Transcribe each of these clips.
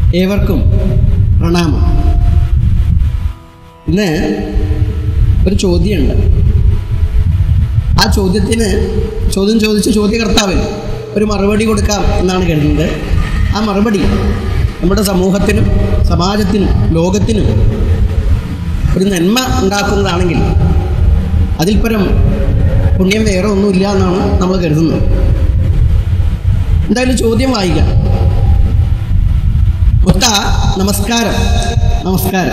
ഏവർക്കും പ്രണാമം ഇന്ന് ഒരു ചോദ്യമുണ്ട് ആ ചോദ്യത്തിന് ചോദ്യം ചോദിച്ച ചോദ്യകർത്താവിന് ഒരു മറുപടി കൊടുക്കാം എന്നാണ് കരുതുന്നത് ആ മറുപടി നമ്മുടെ സമൂഹത്തിനും സമാജത്തിനും ലോകത്തിനും ഒരു നന്മ ഉണ്ടാക്കുന്നതാണെങ്കിൽ അതിൽ പരം പുണ്യം വേറെ ഒന്നുമില്ല എന്നാണ് നമ്മൾ കരുതുന്നത് എന്തായാലും ചോദ്യം വായിക്കാം മുത്ത നമസ്കാരം നമസ്കാരം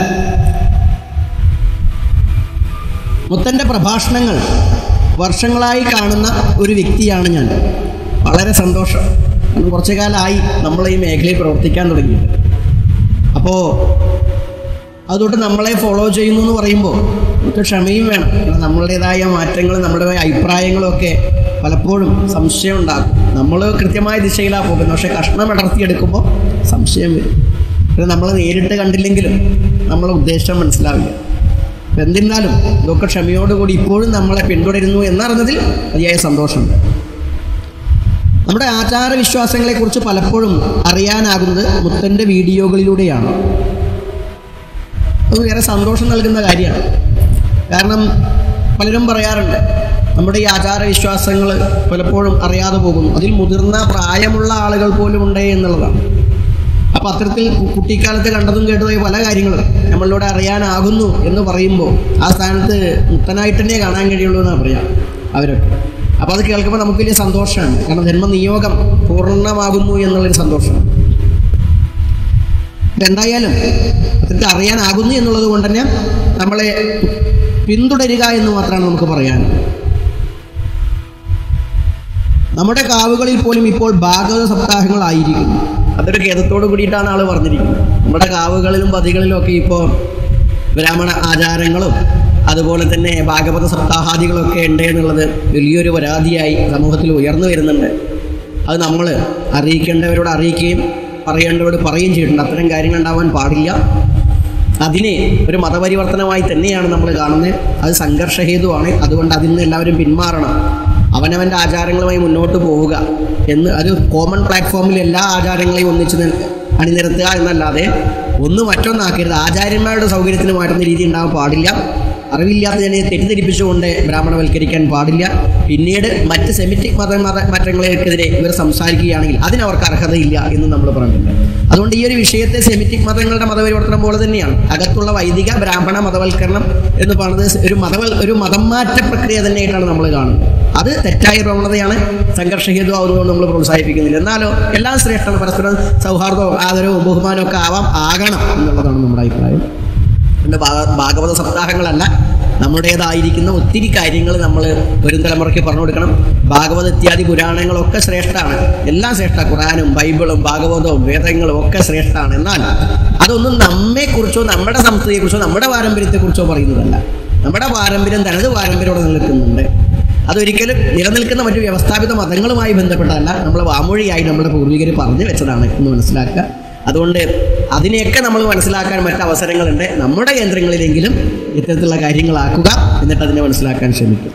മുത്തൻ്റെ പ്രഭാഷണങ്ങൾ വർഷങ്ങളായി കാണുന്ന ഒരു വ്യക്തിയാണ് ഞാൻ വളരെ സന്തോഷം കാരണം കുറച്ചു കാലമായി നമ്മൾ ഈ മേഖലയിൽ പ്രവർത്തിക്കാൻ തുടങ്ങിയിട്ട് അപ്പോൾ അതുകൊണ്ട് നമ്മളെ ഫോളോ ചെയ്യുന്നു എന്ന് പറയുമ്പോൾ നമുക്ക് ക്ഷമയും വേണം കാരണം നമ്മളുടേതായ മാറ്റങ്ങൾ നമ്മുടേതായ അഭിപ്രായങ്ങളൊക്കെ പലപ്പോഴും സംശയം ഉണ്ടാകും നമ്മൾ കൃത്യമായ ദിശയിലാണ് പോകുന്നത് പക്ഷേ കഷ്ണം അടർത്തിയെടുക്കുമ്പോൾ സംശയം വരും പിന്നെ നമ്മൾ നേരിട്ട് കണ്ടില്ലെങ്കിലും നമ്മളെ ഉദ്ദേശം മനസ്സിലാവില്ല അപ്പം എന്നിരുന്നാലും ഇതൊക്കെ ക്ഷമയോടുകൂടി ഇപ്പോഴും നമ്മളെ പിന്തുടരുന്നു എന്നറിഞ്ഞതിൽ അതിയായ സന്തോഷമുണ്ട് നമ്മുടെ ആചാരവിശ്വാസങ്ങളെക്കുറിച്ച് പലപ്പോഴും അറിയാനാകുന്നത് മുത്തൻ്റെ വീഡിയോകളിലൂടെയാണ് അത് വേറെ സന്തോഷം നൽകുന്ന കാര്യമാണ് കാരണം പലരും പറയാറുണ്ട് നമ്മുടെ ഈ ആചാരവിശ്വാസങ്ങൾ പലപ്പോഴും അറിയാതെ പോകുന്നു അതിൽ മുതിർന്ന പ്രായമുള്ള ആളുകൾ പോലും ഉണ്ട് എന്നുള്ളതാണ് അപ്പോൾ അത്തരത്തിൽ കുട്ടിക്കാലത്ത് കണ്ടതും കേട്ടതുമായ പല കാര്യങ്ങളും നമ്മളിലൂടെ അറിയാനാകുന്നു എന്ന് പറയുമ്പോൾ ആ സ്ഥാനത്ത് മുത്തനായിട്ട് തന്നെ കാണാൻ കഴിയുള്ളൂ എന്നാണ് പറയാം അവരൊക്കെ അപ്പോൾ അത് കേൾക്കുമ്പോൾ നമുക്ക് വലിയ സന്തോഷമാണ് കാരണം ജന്മനിയോഗം പൂർണ്ണമാകുന്നു എന്നുള്ളൊരു സന്തോഷമാണ് എന്തായാലും അത്രയ്ക്ക് അറിയാനാകുന്നു എന്നുള്ളത് കൊണ്ട് തന്നെ നമ്മളെ പിന്തുടരുക എന്ന് മാത്രമാണ് നമുക്ക് പറയാൻ നമ്മുടെ കാവുകളിൽ പോലും ഇപ്പോൾ ഭാഗവത സപ്താഹങ്ങളായിരിക്കുന്നു അതൊരു ഖേദത്തോട് കൂടിയിട്ടാണ് ആൾ പറഞ്ഞിരിക്കുന്നത് നമ്മുടെ കാവുകളിലും പതികളിലും ഒക്കെ ഇപ്പോൾ ബ്രാഹ്മണ ആചാരങ്ങളും അതുപോലെ തന്നെ ഭാഗവത സപ്താഹാദികളൊക്കെ ഉണ്ട് എന്നുള്ളത് വലിയൊരു പരാതിയായി സമൂഹത്തിൽ ഉയർന്നു വരുന്നുണ്ട് അത് നമ്മൾ അറിയിക്കേണ്ടവരോട് അറിയിക്കുകയും പറയേണ്ടവരോട് പറയുകയും ചെയ്തിട്ടുണ്ട് അത്തരം കാര്യങ്ങൾ ഉണ്ടാവാൻ പാടില്ല അതിനെ ഒരു മതപരിവർത്തനമായി തന്നെയാണ് നമ്മൾ കാണുന്നത് അത് സംഘർഷഹേതുവാണ് അതുകൊണ്ട് അതിൽ നിന്ന് എല്ലാവരും പിന്മാറണം അവനവൻ്റെ ആചാരങ്ങളുമായി മുന്നോട്ട് പോവുക എന്ന് ഒരു കോമൺ പ്ലാറ്റ്ഫോമിൽ എല്ലാ ആചാരങ്ങളെയും ഒന്നിച്ച് നി- അണിനിരത്തുക എന്നല്ലാതെ ഒന്ന് മറ്റൊന്നാക്കരുത് ആചാര്യന്മാരുടെ സൗകര്യത്തിന് മാറ്റുന്ന രീതി ഉണ്ടാകാൻ പാടില്ല അറിവില്ലാത്ത ജനയെ തെറ്റിദ്ധരിപ്പിച്ചുകൊണ്ട് ബ്രാഹ്മണവൽക്കരിക്കാൻ പാടില്ല പിന്നീട് മറ്റ് സെമിറ്റിക് മത മത മതങ്ങൾക്കെതിരെ ഇവർ സംസാരിക്കുകയാണെങ്കിൽ അതിന് അവർക്ക് അർഹതയില്ല എന്ന് നമ്മൾ പറഞ്ഞിട്ടുണ്ട് അതുകൊണ്ട് ഈ ഒരു വിഷയത്തെ സെമിറ്റിക് മതങ്ങളുടെ മതപരിവർത്തനം പോലെ തന്നെയാണ് അകത്തുള്ള വൈദിക ബ്രാഹ്മണ മതവൽക്കരണം എന്ന് പറയുന്നത് ഒരു മതവൽ ഒരു മതം മാറ്റ പ്രക്രിയ തന്നെയായിട്ടാണ് നമ്മൾ കാണുന്നത് അത് തെറ്റായ പ്രവണതയാണ് സംഘർഷഹേതുവാകുന്നതുകൊണ്ട് നമ്മൾ പ്രോത്സാഹിപ്പിക്കുന്നില്ല എന്നാലോ എല്ലാം ശ്രേഷ്ഠമാണ് പരസ്പരം സൗഹാർദ്ദവും ആദരവും ബഹുമാനവും ഒക്കെ ആവാം ആകണം എന്നുള്ളതാണ് നമ്മുടെ അഭിപ്രായം പിന്നെ ഭാഗ- ഭാഗവത സപ്താഹങ്ങളല്ല നമ്മുടേതായിരിക്കുന്ന ഒത്തിരി കാര്യങ്ങൾ നമ്മൾ വരും തലമുറയ്ക്ക് പറഞ്ഞു കൊടുക്കണം ഭാഗവത ഇത്യാദി പുരാണങ്ങളൊക്കെ ശ്രേഷ്ഠമാണ് എല്ലാം ശ്രേഷ്ഠ ഖുറാനും ബൈബിളും ഭാഗവതവും വേദങ്ങളും ഒക്കെ ശ്രേഷ്ഠമാണ് എന്നാൽ അതൊന്നും നമ്മെക്കുറിച്ചോ നമ്മുടെ സംസ്കൃതിയെക്കുറിച്ചോ നമ്മുടെ പാരമ്പര്യത്തെക്കുറിച്ചോ പറയുന്നതല്ല നമ്മുടെ പാരമ്പര്യം തനത് പാരമ്പര്യോടെ നിലനിൽക്കുന്നുണ്ട് അതൊരിക്കലും നിലനിൽക്കുന്ന മറ്റു വ്യവസ്ഥാപിത മതങ്ങളുമായി ബന്ധപ്പെട്ടതല്ല നമ്മൾ വാമൊഴിയായി നമ്മുടെ പൂർവികർ പറഞ്ഞു വെച്ചതാണ് എന്ന് മനസ്സിലാക്കുക അതുകൊണ്ട് അതിനെയൊക്കെ നമ്മൾ മനസ്സിലാക്കാൻ മറ്റ് അവസരങ്ങളുണ്ട് നമ്മുടെ കേന്ദ്രങ്ങളിലെങ്കിലും ഇത്തരത്തിലുള്ള കാര്യങ്ങളാക്കുക എന്നിട്ട് അതിനെ മനസ്സിലാക്കാൻ ശ്രമിക്കും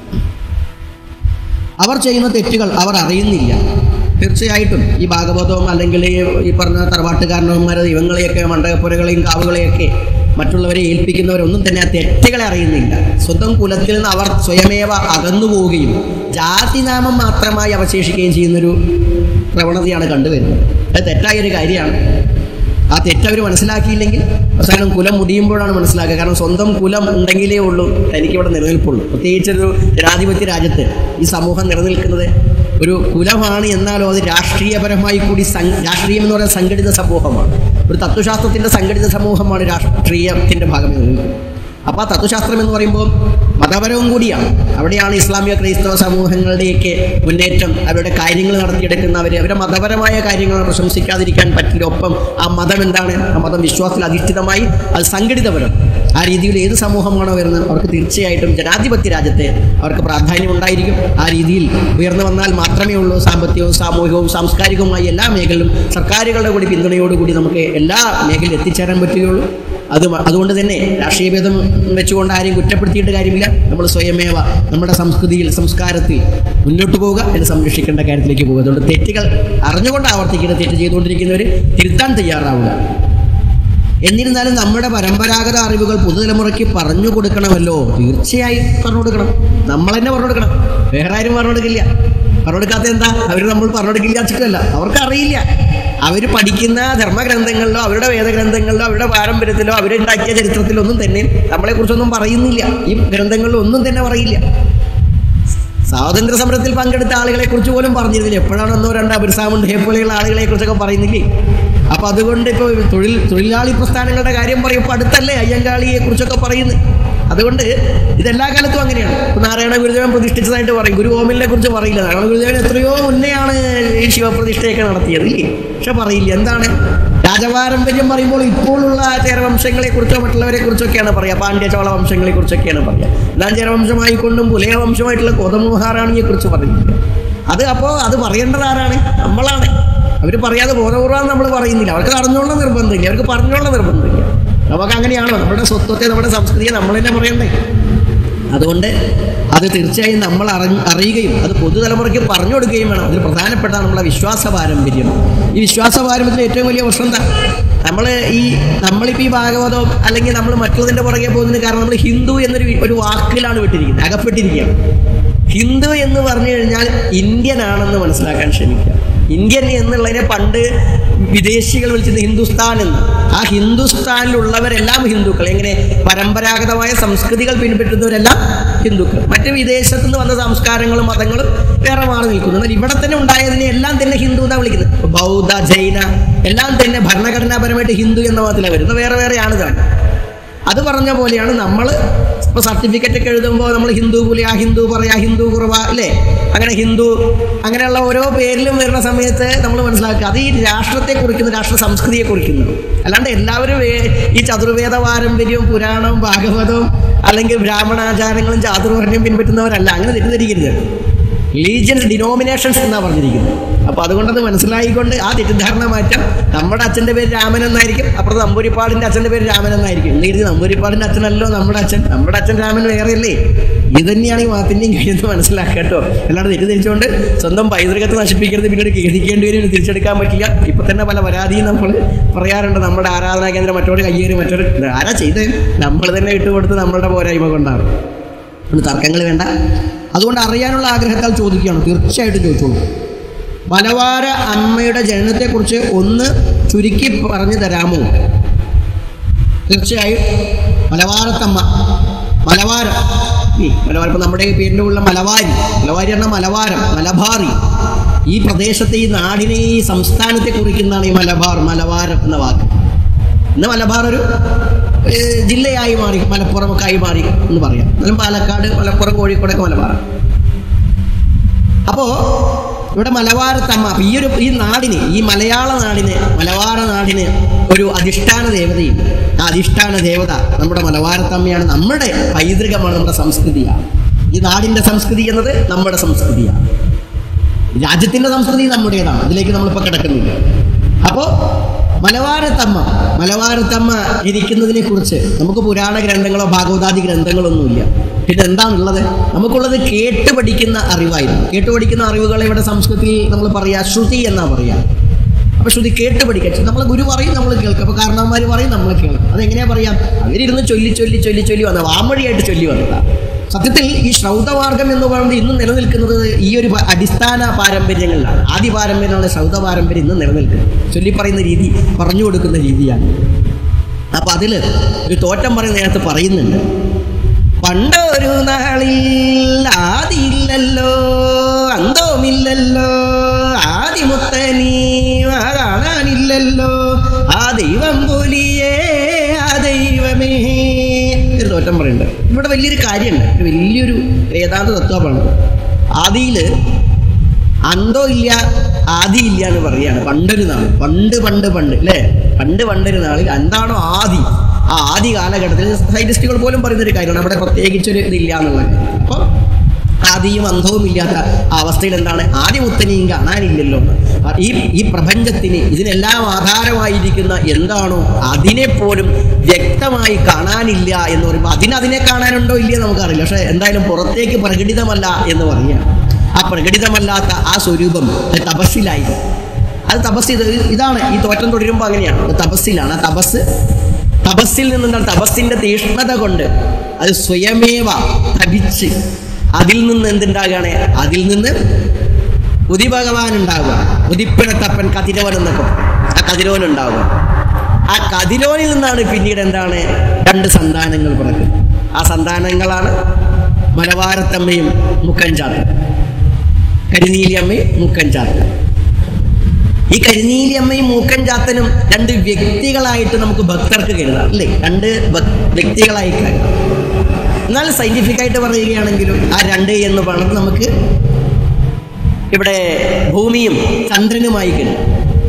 അവർ ചെയ്യുന്ന തെറ്റുകൾ അവർ അറിയുന്നില്ല തീർച്ചയായിട്ടും ഈ ഭാഗവതവും അല്ലെങ്കിൽ ഈ ഈ പറഞ്ഞ തറവാട്ടുകാരന്മാരെ ദൈവങ്ങളെയൊക്കെ മണ്ഡപുരകളെയും കാവുകളെയൊക്കെ മറ്റുള്ളവരെ ഏൽപ്പിക്കുന്നവരൊന്നും തന്നെ ആ തെറ്റുകളെ അറിയുന്നില്ല സ്വന്തം കുലത്തിൽ നിന്ന് അവർ സ്വയമേവ അകന്നു പോവുകയും ജാതിനാമം മാത്രമായി അവശേഷിക്കുകയും ചെയ്യുന്നൊരു പ്രവണതയാണ് കണ്ടുവരുന്നത് അത് തെറ്റായൊരു കാര്യമാണ് ആ തെറ്റ് അവർ മനസ്സിലാക്കിയില്ലെങ്കിൽ അവസാനം കുലം മുടിയുമ്പോഴാണ് മനസ്സിലാക്കുക കാരണം സ്വന്തം കുലം ഉണ്ടെങ്കിലേ ഉള്ളൂ എനിക്കിവിടെ നിലനിൽപ്പുള്ളൂ പ്രത്യേകിച്ചൊരു ജനാധിപത്യ രാജ്യത്ത് ഈ സമൂഹം നിലനിൽക്കുന്നത് ഒരു കുലമാണ് എന്നാലോ അത് രാഷ്ട്രീയപരമായി കൂടി സം- രാഷ്ട്രീയം എന്ന് പറയുന്നത് സംഘടിത സമൂഹമാണ് ഒരു തത്വശാസ്ത്രത്തിൻ്റെ സംഘടിത സമൂഹമാണ് രാഷ്ട്രീയത്തിൻ്റെ ഭാഗം നിലനിൽക്കുന്നത് അപ്പോൾ ആ തത്വശാസ്ത്രം എന്ന് പറയുമ്പോൾ മതപരവും കൂടിയാണ് അവിടെയാണ് ഇസ്ലാമിക ക്രൈസ്തവ സമൂഹങ്ങളുടെയൊക്കെ മുന്നേറ്റം അവരുടെ കാര്യങ്ങൾ നടത്തിയെടുക്കുന്നവർ അവരുടെ മതപരമായ കാര്യങ്ങൾ പ്രശംസിക്കാതിരിക്കാൻ പറ്റില്ല ഒപ്പം ആ മതം എന്താണ് ആ മതം വിശ്വാസത്തിൽ അധിഷ്ഠിതമായി അത് സംഘടിതപരം ആ രീതിയിൽ ഏത് സമൂഹമാണോ വരുന്നത് അവർക്ക് തീർച്ചയായിട്ടും ജനാധിപത്യ രാജ്യത്തെ അവർക്ക് പ്രാധാന്യം ഉണ്ടായിരിക്കും ആ രീതിയിൽ ഉയർന്നു വന്നാൽ മാത്രമേ ഉള്ളൂ സാമ്പത്തികവും സാമൂഹികവും സാംസ്കാരികവുമായി എല്ലാ മേഖലയിലും സർക്കാരുകളുടെ കൂടി പിന്തുണയോടുകൂടി നമുക്ക് എല്ലാ മേഖലയിൽ എത്തിച്ചേരാൻ പറ്റുകയുള്ളൂ അത് മ- അതുകൊണ്ട് തന്നെ രാഷ്ട്രീയ ഭേദം വെച്ചുകൊണ്ട് ആരെയും കുറ്റപ്പെടുത്തിയിട്ട് കാര്യമില്ല നമ്മൾ സ്വയമേവ നമ്മുടെ സംസ്കൃതിയിൽ സംസ്കാരത്തിൽ മുന്നോട്ട് പോവുക എന്ന് സംരക്ഷിക്കേണ്ട കാര്യത്തിലേക്ക് പോകുക അതുകൊണ്ട് തെറ്റുകൾ അറിഞ്ഞുകൊണ്ട് ആവർത്തിക്കുന്ന തെറ്റ് ചെയ്തുകൊണ്ടിരിക്കുന്നവർ തിരുത്താൻ തയ്യാറാവുക എന്നിരുന്നാലും നമ്മുടെ പരമ്പരാഗത അറിവുകൾ പുതുതലമുറയ്ക്ക് പറഞ്ഞു കൊടുക്കണമല്ലോ തീർച്ചയായും പറഞ്ഞു കൊടുക്കണം നമ്മൾ തന്നെ പറഞ്ഞു കൊടുക്കണം വേറെ ആരും പറഞ്ഞു കൊടുക്കില്ല പറഞ്ഞു കൊടുക്കാത്ത എന്താ അവർ നമ്മൾ പറഞ്ഞു കൊടുക്കില്ല വെച്ചിട്ടല്ല അവർക്ക് അറിയില്ല അവർ പഠിക്കുന്ന ധർമ്മഗ്രന്ഥങ്ങളിലോ അവരുടെ വേദഗ്രന്ഥങ്ങളിലോ അവരുടെ പാരമ്പര്യത്തിലോ അവരുണ്ടാക്കിയ ചരിത്രത്തിലോ ഒന്നും തന്നെ നമ്മളെക്കുറിച്ചൊന്നും പറയുന്നില്ല ഈ ഗ്രന്ഥങ്ങളിലൊന്നും ഒന്നും തന്നെ പറയില്ല സ്വാതന്ത്ര്യ സമരത്തിൽ പങ്കെടുത്ത ആളുകളെ കുറിച്ച് പോലും പറഞ്ഞിരുന്നില്ല എപ്പോഴാണ് ഒന്നോ രണ്ടോ അബിർസാമുണ്ട് പോലെയുള്ള ആളുകളെ കുറിച്ചൊക്കെ പറയുന്നില്ലേ അപ്പൊ അതുകൊണ്ട് ഇപ്പോൾ തൊഴിൽ തൊഴിലാളി പ്രസ്ഥാനങ്ങളുടെ കാര്യം പറയുമ്പോൾ അടുത്തല്ലേ അയ്യങ്കാളിയെ കുറിച്ചൊക്കെ പറയുന്നത് അതുകൊണ്ട് ഇതെല്ലാ കാലത്തും അങ്ങനെയാണ് ഇപ്പൊ നാരായണ ഗുരുദേവൻ പ്രതിഷ്ഠിച്ചതായിട്ട് പറയും ഗുരു ഓമിലിനെ കുറിച്ച് പറയില്ല നാരായണ ഗുരുദേവൻ എത്രയോ മുന്നെയാണ് ഈ ശിവപ്രതിഷ്ഠയൊക്കെ നടത്തിയത് ഇല്ലേ പക്ഷെ പറയില്ല എന്താണ് രാജപാരമ്പര്യം പറയുമ്പോൾ ഇപ്പോഴുള്ള ചേരവംശങ്ങളെ കുറിച്ചോ മറ്റുള്ളവരെ കുറിച്ചൊക്കെയാണ് പറയുക പാണ്ഡ്യ ചോള വംശങ്ങളെ കുറിച്ചൊക്കെയാണ് പറയുക എല്ലാം ചേരവംശമായിക്കൊണ്ടും പുലയ വംശമായിട്ടുള്ള കോതമോഹാറാണിയെ കുറിച്ച് പറയുന്നില്ല അത് അപ്പോൾ അത് പറയേണ്ടത് ആരാണ് നമ്മളാണ് അവർ പറയാതെ ബോധപൂർവ്വം നമ്മൾ പറയുന്നില്ല അവർക്ക് അറിഞ്ഞോളം നിർബന്ധമില്ല അവർക്ക് പറഞ്ഞോളം നിർബന്ധമില്ല നമുക്ക് അങ്ങനെയാണോ നമ്മുടെ സ്വത്വത്തെ നമ്മുടെ സംസ്കൃതിയെ നമ്മൾ തന്നെ പറയണ്ടേ അതുകൊണ്ട് അത് തീർച്ചയായും നമ്മൾ അറിഞ്ഞ് അറിയുകയും അത് പൊതുതലമുറയ്ക്ക് പറഞ്ഞു കൊടുക്കുകയും വേണം അതിൽ പ്രധാനപ്പെട്ട നമ്മുടെ വിശ്വാസ പാരമ്പര്യം ഈ വിശ്വാസ പാരമ്പര്യത്തിൽ ഏറ്റവും വലിയ പ്രശ്നം എന്താ നമ്മൾ ഈ നമ്മളിപ്പോൾ ഈ ഭാഗവതം അല്ലെങ്കിൽ നമ്മൾ മറ്റുള്ളതിൻ്റെ പുറകെ പോകുന്നതിന് കാരണം നമ്മൾ ഹിന്ദു എന്നൊരു വി- ഒരു വാക്കിലാണ് വിട്ടിരിക്കുന്നത് അകപ്പെട്ടിരിക്കുകയാണ് ഹിന്ദു എന്ന് പറഞ്ഞു കഴിഞ്ഞാൽ ഇന്ത്യൻ ആണെന്ന് മനസ്സിലാക്കാൻ ശ്രമിക്കുക ഇന്ത്യൻ എന്നുള്ളതിനെ പണ്ട് വിദേശികൾ വിളിച്ചത് ഹിന്ദുസ്ഥാൻ എന്ന് ആ ഹിന്ദുസ്ഥാനിലുള്ളവരെല്ലാം ഹിന്ദുക്കൾ എങ്ങനെ പരമ്പരാഗതമായ സംസ്കൃതികൾ പിൻപറ്റുന്നവരെല്ലാം ഹിന്ദുക്കൾ മറ്റ് വിദേശത്തു നിന്ന് വന്ന സംസ്കാരങ്ങളും മതങ്ങളും വേറെ മാറി നിൽക്കുന്നു എന്നാൽ ഇവിടെ തന്നെ ഉണ്ടായതിനെ എല്ലാം തന്നെ ഹിന്ദു എന്നാണ് വിളിക്കുന്നത് ബൗദ്ധ ജൈന എല്ലാം തന്നെ ഭരണഘടനാപരമായിട്ട് ഹിന്ദു എന്ന മതത്തിലാണ് വരുന്നത് വേറെ വേറെയാണ് ഇതാണ് അത് പറഞ്ഞ പോലെയാണ് നമ്മൾ ഇപ്പോൾ സർട്ടിഫിക്കറ്റ് ഒക്കെ എഴുതുമ്പോൾ നമ്മൾ ഹിന്ദു പുലി ആ ഹിന്ദു പറയാ ഹിന്ദു കുറവ അല്ലേ അങ്ങനെ ഹിന്ദു അങ്ങനെയുള്ള ഓരോ പേരിലും വരുന്ന സമയത്ത് നമ്മൾ മനസ്സിലാക്കുക അത് ഈ രാഷ്ട്രത്തെ കുറിക്കുന്നു രാഷ്ട്ര സംസ്കൃതിയെ കുറിക്കുന്നു അല്ലാണ്ട് എല്ലാവരും വേ- ഈ ചതുർവേദ പാരമ്പര്യവും പുരാണവും ഭാഗവതവും അല്ലെങ്കിൽ ബ്രാഹ്മണാചാരങ്ങളും ചാതുർവർണ്ണം പിൻപറ്റുന്നവരല്ല അങ്ങനെ തെറ്റിദ്ധരിക്കരുത് റിലീജിയൻസ് ഡിനോമിനേഷൻസ് എന്നാണ് പറഞ്ഞിരിക്കുന്നത് അപ്പോൾ അതുകൊണ്ടത് മനസ്സിലായിക്കൊണ്ട് ആ തെറ്റിദ്ധാരണ മാറ്റാം നമ്മുടെ അച്ഛൻ്റെ പേര് രാമൻ എന്നായിരിക്കും അപ്പുറത്ത് നമ്പൂരിപ്പാടിൻ്റെ അച്ഛൻ്റെ പേര് രാമൻ എന്നായിരിക്കും എന്ന് കരുതി നമ്പൂരിപ്പാടിൻ്റെ അച്ഛനല്ലോ നമ്മുടെ അച്ഛൻ നമ്മുടെ അച്ഛൻ രാമൻ വേറെയല്ലേ ഇത് തന്നെയാണ് ഈ മാത്തിൻ്റെയും കഴിയുന്നത് മനസ്സിലാക്കുക കേട്ടോ അല്ലാണ്ട് തെറ്റിദ്ധരിച്ചുകൊണ്ട് സ്വന്തം പൈതൃകത്തെ നശിപ്പിക്കരുത് പിന്നീട് ഖേദിക്കേണ്ടി വരും ഇത് തിരിച്ചെടുക്കാൻ പറ്റില്ല ഇപ്പം തന്നെ പല പരാതിയും നമ്മൾ പറയാറുണ്ട് നമ്മുടെ ആരാധനാ കേന്ദ്രം മറ്റൊരു കയ്യേറി മറ്റൊരു ഇത് ആരാ ചെയ്തത് നമ്മൾ തന്നെ ഇട്ടുകൊടുത്ത് നമ്മളുടെ പോരായ്മ കൊണ്ടാണ് അതുകൊണ്ട് തർക്കങ്ങൾ വേണ്ട അതുകൊണ്ട് അറിയാനുള്ള ആഗ്രഹത്താൽ ചോദിക്കുകയാണ് തീർച്ചയായിട്ടും ചോദിച്ചോളൂ മലവാര അമ്മയുടെ ജനനത്തെക്കുറിച്ച് ഒന്ന് ചുരുക്കി പറഞ്ഞു തരാമോ തീർച്ചയായും മലവാരത്തമ്മ മലവാരം ഈ മലവാരം ഇപ്പം നമ്മുടെ ഈ പേരിൻ്റെ ഉള്ള മലവാരി മലവാരി പറഞ്ഞാൽ മലവാരം മലബാറി ഈ പ്രദേശത്തെ ഈ നാടിനെ ഈ സംസ്ഥാനത്തെ കുറിക്കുന്നതാണ് ഈ മലബാർ മലവാരം എന്ന വാക്ക് ഇന്ന് മലബാർ ഒരു ഏഹ്, ജില്ലയായി മാറി മലപ്പുറമൊക്കെ ആയി മാറി എന്ന് പറയാം എന്നാലും പാലക്കാട് മലപ്പുറം കോഴിക്കോടൊക്കെ മലബാറാണ് അപ്പോ ഇവിടെ മലബാരത്തമ്മ അപ്പൊ ഈ ഒരു ഈ നാടിന് ഈ മലയാള നാടിന് മലബാര നാടിന് ഒരു അധിഷ്ഠാന ദേവതയുണ്ട് ആ അധിഷ്ഠാന ദേവത നമ്മുടെ മലബാരത്തമ്മയാണ് നമ്മുടെ പൈതൃകമാണ് നമ്മുടെ സംസ്കൃതിയാണ് ഈ നാടിന്റെ സംസ്കൃതി എന്നത് നമ്മുടെ സംസ്കൃതിയാണ് രാജ്യത്തിന്റെ സംസ്കൃതി നമ്മുടേതാണ് അതിലേക്ക് നമ്മളിപ്പോൾ കിടക്കുന്നില്ല അപ്പോൾ മലവാരത്തമ്മ മലവാരത്തമ്മ ഇരിക്കുന്നതിനെ കുറിച്ച് നമുക്ക് പുരാണ ഗ്രന്ഥങ്ങളോ ഭാഗവതാദി ഗ്രന്ഥങ്ങളൊന്നുമില്ല പിന്നെ എന്താണുള്ളത് നമുക്കുള്ളത് കേട്ട് പഠിക്കുന്ന അറിവായിരുന്നു കേട്ട് പഠിക്കുന്ന അറിവുകളെ ഇവിടെ സംസ്കൃതത്തിൽ നമ്മൾ പറയാ ശ്രുതി എന്നാ പറയാ അപ്പൊ ശ്രുതി കേട്ട് പഠിക്കുക നമ്മൾ ഗുരു പറയും നമ്മൾ കേൾക്കും അപ്പൊ കാരണവന്മാർ പറയും നമ്മൾ കേൾക്കും അതെങ്ങനെയാ പറയാം അവരിരുന്ന് ചൊല്ലി ചൊല്ലി ചൊല്ലി ചൊല്ലി വന്ന വാമൊഴിയായിട്ട് ചൊല്ലി വന്നതാണ് സത്യത്തിൽ ഈ ശ്രൗതമാർഗം എന്ന് പറയുന്നത് ഇന്നും നിലനിൽക്കുന്നത് ഈ ഒരു പ- അടിസ്ഥാന പാരമ്പര്യങ്ങളിലാണ് ആദ്യ പാരമ്പര്യമാണ് ശ്രൗത പാരമ്പര്യം ഇന്നും നിലനിൽക്കുന്നത് ചൊല്ലി പറയുന്ന രീതി പറഞ്ഞു കൊടുക്കുന്ന രീതിയാണ് അപ്പൊ അതിൽ ഒരു തോറ്റം പറയുന്ന നേരത്ത് പറയുന്നുണ്ട് പണ്ടൊരു നാളിൽ ആദിയില്ലല്ലോ അന്തവുമില്ലല്ലോ ആദിമുത്തനീ കാണാനില്ലല്ലോ ആ ദൈവം പോലിയേ ആ ദൈവമേ ഒരു തോറ്റം പറയുന്നുണ്ട് ഇവിടെ വലിയൊരു കാര്യമുണ്ട് ഒരു വലിയൊരു വേദാന്ത തത്വമാണ് ആദിയില് അന്തോ ഇല്ല ആദി ഇല്ല എന്ന് പറയാണ് പണ്ടൊരു നാൾ പണ്ട് പണ്ട് പണ്ട് അല്ലേ പണ്ട് പണ്ടൊരു നാളിൽ എന്താണോ ആദി ആ ആദി കാലഘട്ടത്തിൽ സയന്റിസ്റ്റുകൾ പോലും പറയുന്നൊരു കാര്യമാണ് അവിടെ പ്രത്യേകിച്ചൊരു ഇതില്ല എന്നുള്ളത് അപ്പോൾ ആദിയും അന്ധവും ഇല്ലാത്ത ആ അവസ്ഥയിൽ എന്താണ് ആദ്യമുത്തനെയും കാണാനില്ലല്ലോ ആ ഈ ഈ പ്രപഞ്ചത്തിന് ഇതിനെല്ലാം ആധാരമായിരിക്കുന്ന എന്താണോ അതിനെപ്പോലും വ്യക്തമായി കാണാനില്ല എന്ന് പറയുമ്പോൾ അതിനതിനെ കാണാനുണ്ടോ ഇല്ലയോ നമുക്കറിയില്ല പക്ഷേ എന്തായാലും പുറത്തേക്ക് പ്രകടിതമല്ല എന്ന് പറയുകയാണ് ആ പ്രകടിതമല്ലാത്ത ആ സ്വരൂപം അത് തപസ്സിലായി അത് തപസ് ഇത് ഇതാണ് ഈ തോറ്റം തുടരുമ്പോൾ അങ്ങനെയാണ് അത് തപസ്സിലാണ് ആ തപസ് തപസ്സിൽ നിന്നെന്താണ് തപസ്സിന്റെ തീഷ്ണത കൊണ്ട് അത് സ്വയമേവ തപിച്ച് അതിൽ നിന്ന് എന്തുണ്ടാകുകയാണ് അതിൽ നിന്ന് ഉതി ഭഗവാൻ ഉണ്ടാവുക ഉദിപ്പിടത്തപ്പൻ കതിരവൻ എന്നൊക്കെ പറയും. ആ കതിരവൻ ഉണ്ടാവുക ആ കതിരോനിൽ നിന്നാണ് പിന്നീട് എന്താണ് രണ്ട് സന്താനങ്ങൾ പിറക്കുന്നത് ആ സന്താനങ്ങളാണ് മലവാരത്തമ്മയും മുക്കൻചാത്തൻ കരിനീലിയമ്മയും മുക്കൻചാത്തൻ ഈ കരിനീലിയമ്മയും മൂക്കൻചാത്തനും രണ്ട് വ്യക്തികളായിട്ട് നമുക്ക് ഭക്തർക്ക് കരുതാം അല്ലേ രണ്ട് ഭക്- വ്യക്തികളായി കരുതാം എന്നാൽ സയന്റിഫിക് ആയിട്ട് പറയുകയാണെങ്കിലും ആ രണ്ട് എന്ന് പറയുന്നത് നമുക്ക് ഇവിടെ ഭൂമിയും ചന്ദ്രനുമായി കരുതാം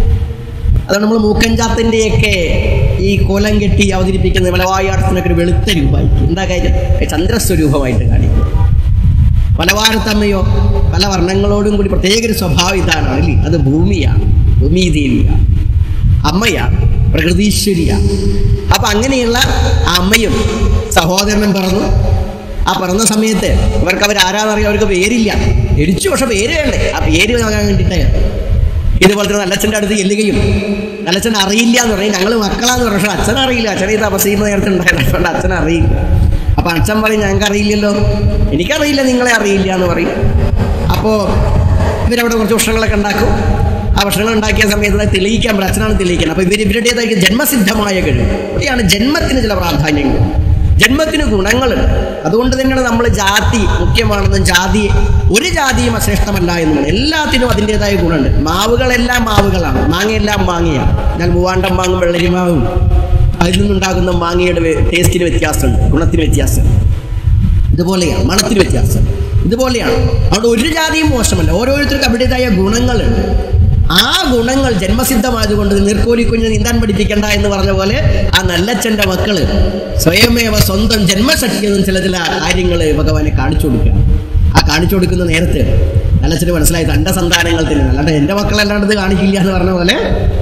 അതാണ് നമ്മൾ മൂക്കൻചാത്തിൻ്റെയൊക്കെ ഈ കോലം കെട്ടി അവതരിപ്പിക്കുന്ന മലവായാട്ടത്തിനൊക്കെ ഒരു വെളുത്ത രൂപമായിട്ട് എന്താ കാര്യം ചന്ദ്രസ്വരൂപമായിട്ട് കാണിക്കും പലവാരത്തമ്മയോ പല വർണ്ണങ്ങളോടും കൂടി പ്രത്യേക ഒരു സ്വഭാവം ഇതാണ് അല്ലേ അത് ഭൂമിയാണ് ഭൂമി ദേവിയാണ് അമ്മയാണ് പ്രകൃതീശ്വരിയാണ് അപ്പൊ അങ്ങനെയുള്ള ആ അമ്മയും സഹോദരനും പിറന്നു ആ പിറന്ന സമയത്ത് ഇവർക്ക് അവർ ആരാന്നറിയാം അവർക്ക് പേരില്ല എരിച്ചു പക്ഷെ പേര് വേണ്ടേ ആ പേര് വാങ്ങാൻ വേണ്ടിയിട്ട് ഇതുപോലെ തന്നെ നല്ലച്ഛൻ്റെ അടുത്ത് ചെല്ലുകയും നല്ലച്ഛൻ അറിയില്ല എന്ന് പറയും ഞങ്ങൾ മക്കളാന്ന് പറഞ്ഞു പക്ഷെ അച്ഛൻ അറിയില്ല അച്ഛൻ ഈ തപസ് ചെയ്യുന്ന നേരത്തെ ഉണ്ടായതുകൊണ്ട് അച്ഛൻ അറിയില്ല അപ്പൊ അച്ഛൻ പറയും ഞങ്ങൾക്ക് അറിയില്ലല്ലോ എനിക്കറിയില്ല നിങ്ങളെ അറിയില്ല എന്ന് പറയും അപ്പോൾ ഇവരവിടെ കുറച്ച് ഭക്ഷണങ്ങളൊക്കെ ഉണ്ടാക്കും ആ ഭക്ഷണങ്ങൾ ഉണ്ടാക്കിയ സമയത്ത് അത് തെളിയിക്കാൻ പറയും അച്ഛനാണ് തെളിയിക്കുന്നത് അപ്പോൾ ഇവർ ഇവരുടേതായിട്ട് ജന്മസിദ്ധമായ കഴിവ് ഇവിടെയാണ് ജന്മത്തിന് ചില പ്രാധാന്യങ്ങൾ ജന്മത്തിന് ഗുണങ്ങളുണ്ട് അതുകൊണ്ട് തന്നെയാണ് നമ്മൾ ജാതി മുഖ്യമാണെന്നും ജാതി ഒരു ജാതിയും അശ്രേഷ്ഠമല്ല എന്നുമാണ് എല്ലാത്തിനും അതിൻ്റെതായ ഗുണമുണ്ട് മാവുകളെല്ലാം മാവുകളാണ് മാങ്ങയെല്ലാം മാങ്ങയാണ് ഞാൻ മൂവാണ്ടം മാങ്ങും വെള്ളരിമാവും അതിൽ നിന്നുണ്ടാകുന്ന മാങ്ങയുടെ വേ- ടേസ്റ്റിന് വ്യത്യാസമുണ്ട് ഗുണത്തിന് വ്യത്യാസമുണ്ട് ഇതുപോലെയാണ് മണത്തിന് വ്യത്യാസം ഇതുപോലെയാണ് അവിടെ ഒരു ജാതിയും മോശമല്ല ഓരോരുത്തർക്കും അവരുടേതായ ഗുണങ്ങളുണ്ട് ആ ഗുണങ്ങൾ ജന്മസിദ്ധമായതുകൊണ്ട് നീർക്കോലി കുഞ്ഞ് നീന്താൻ പഠിപ്പിക്കണ്ട എന്ന് പറഞ്ഞ പോലെ ആ നല്ലച്ഛൻ്റെ മക്കള് സ്വയമേവ സ്വന്തം ജന്മശക്തി എന്നും ചില ചില കാര്യങ്ങൾ ഭഗവാനെ കാണിച്ചു കൊടുക്കുക ആ കാണിച്ചു കൊടുക്കുന്ന നേരത്ത് നല്ലച്ഛന് മനസ്സിലായി തൻ്റെ സന്താനങ്ങൾ തന്നെ അല്ലാണ്ട് എൻ്റെ മക്കളല്ലാണ്ട് ഇത് കാണിക്കില്ല എന്ന് പറഞ്ഞ പോലെ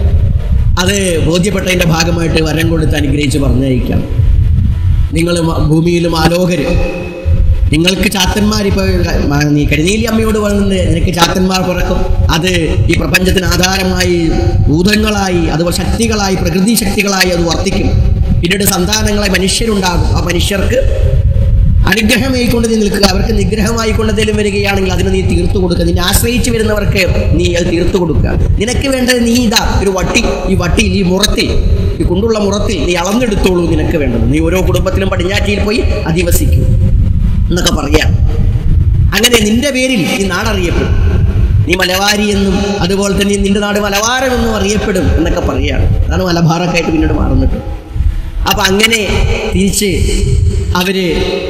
അത് ബോധ്യപ്പെട്ടതിൻ്റെ ഭാഗമായിട്ട് വരം കൊടുത്ത് അനുഗ്രഹിച്ച് പറഞ്ഞയക്കാം നിങ്ങൾ ഭൂമിയിലും ആലോകര് നിങ്ങൾക്ക് ചാത്തന്മാർ ഇപ്പോൾ നീ കരുനീലി അമ്മയോട് പറയുന്നത് നിനക്ക് ചാത്തന്മാർ പിറക്കും അത് ഈ പ്രപഞ്ചത്തിന് ആധാരമായി ഭൂതങ്ങളായി അതുപോലെ ശക്തികളായി പ്രകൃതി ശക്തികളായി അത് വർത്തിക്കും പിന്നീട് സന്താനങ്ങളായി മനുഷ്യരുണ്ടാകും ആ മനുഷ്യർക്ക് അനുഗ്രഹമായിക്കൊണ്ട് നീ നിൽക്കുക അവർക്ക് നിഗ്രഹമായിക്കൊണ്ട് എന്തെങ്കിലും വരികയാണെങ്കിൽ അതിന് നീ തീർത്തു കൊടുക്കുക നിന്നെ ആശ്രയിച്ച് വരുന്നവർക്ക് നീ അത് തീർത്തു കൊടുക്കുക നിനക്ക് വേണ്ടത് നീ ഇതാ ഒരു വട്ടി ഈ വട്ടിയിൽ ഈ മുറത്തിൽ ഈ കൊണ്ടുള്ള മുറത്തിൽ നീ അളന്നെടുത്തോളൂ നിനക്ക് വേണ്ടത് നീ ഓരോ കുടുംബത്തിലും പടിഞ്ഞാറ്റിയിൽ പോയി അധിവസിക്കൂ എന്നൊക്കെ പറയാം അങ്ങനെ നിന്റെ പേരിൽ ഈ നാടറിയപ്പെടും നീ മലവാരി എന്നും അതുപോലെ തന്നെ നിന്റെ നാട് മലബാരം എന്നും അറിയപ്പെടും എന്നൊക്കെ പറയുകയാണ് അതാണ് മലബാറൊക്കെ ആയിട്ട് പിന്നീട് മാറുന്നിട്ട് അപ്പൊ അങ്ങനെ തിരിച്ച് അവര്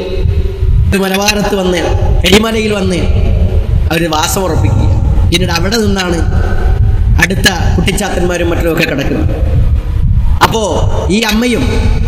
മലബാരത്ത് വന്ന് കരിമലയിൽ വന്ന് അവർ വാസം ഉറപ്പിക്കുക പിന്നീട് അവിടെ നിന്നാണ് അടുത്ത കുട്ടിച്ചാത്തന്മാരും മറ്റുമൊക്കെ കിടക്കുന്നത് അപ്പോ ഈ അമ്മയും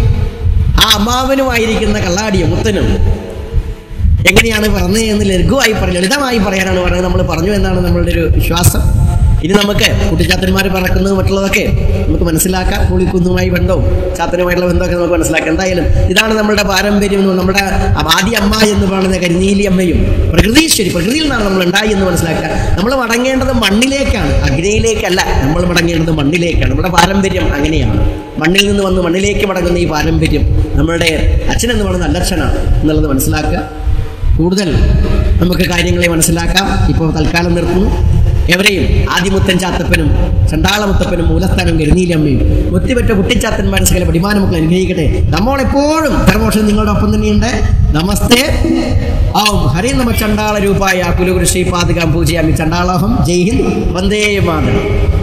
ആ അമ്മാവനുമായിരിക്കുന്ന കള്ളാടിയും മുത്തനും എങ്ങനെയാണ് പറഞ്ഞത് എന്ന് ലഘുവായി പറഞ്ഞു ലളിതമായി പറയാനാണ് പറയുന്നത് നമ്മൾ പറഞ്ഞു എന്നാണ് നമ്മളുടെ ഒരു വിശ്വാസം ഇനി നമുക്ക് കുട്ടിച്ചാത്തന്മാർ പറക്കുന്നത് മറ്റുള്ളതൊക്കെ നമുക്ക് മനസ്സിലാക്കാം പുളിക്കുന്നുമായി ബന്ധവും ചാത്തനുമായിട്ടുള്ള ബന്ധമൊക്കെ നമുക്ക് മനസ്സിലാക്കാം എന്തായാലും ഇതാണ് നമ്മുടെ പാരമ്പര്യം എന്ന് നമ്മുടെ ആദ്യ അമ്മ എന്ന് പറയുന്ന കരിനീലി അമ്മയും പ്രകൃതീശ്വരി പ്രകൃതിയിൽ നിന്നാണ് നമ്മൾ ഉണ്ടായി എന്ന് മനസ്സിലാക്കുക നമ്മൾ മടങ്ങേണ്ടത് മണ്ണിലേക്കാണ് അഗ്നിയിലേക്കല്ല നമ്മൾ മടങ്ങേണ്ടത് മണ്ണിലേക്കാണ് നമ്മുടെ പാരമ്പര്യം അങ്ങനെയാണ് മണ്ണിൽ നിന്ന് വന്ന് മണ്ണിലേക്ക് മടങ്ങുന്ന ഈ പാരമ്പര്യം നമ്മളുടെ അച്ഛൻ എന്ന് പറയുന്നത് നല്ലച്ഛനാണ് എന്നുള്ളത് മനസ്സിലാക്കുക കൂടുതൽ നമുക്ക് കാര്യങ്ങളെ മനസ്സിലാക്കാം ഇപ്പോൾ തൽക്കാലം നിർത്തുന്നു എവരെയും ആദിമുത്തൻ ചാത്തപ്പനും ചണ്ടാളമുത്തപ്പനും മൂലസ്ഥാനം കരുനീലമ്മയും ഒത്തിപറ്റ കുട്ടിച്ചാത്തന്മാരും സകല പടിമാനമൊക്കെ അനുഗ്രഹിക്കട്ടെ നമ്മളെപ്പോഴും ധർമ്മോഷം നിങ്ങളുടെ ഒപ്പം തന്നെയുണ്ട് നമസ്തേ ഓം ഹരി നമ ചണ്ടാള രൂപായ കുലുകുരു ശ്രീപാദകാം പൂജയാമി ചണ്ടാളഹം ജയ് ഹിന്ദ് വന്ദേ മാതരം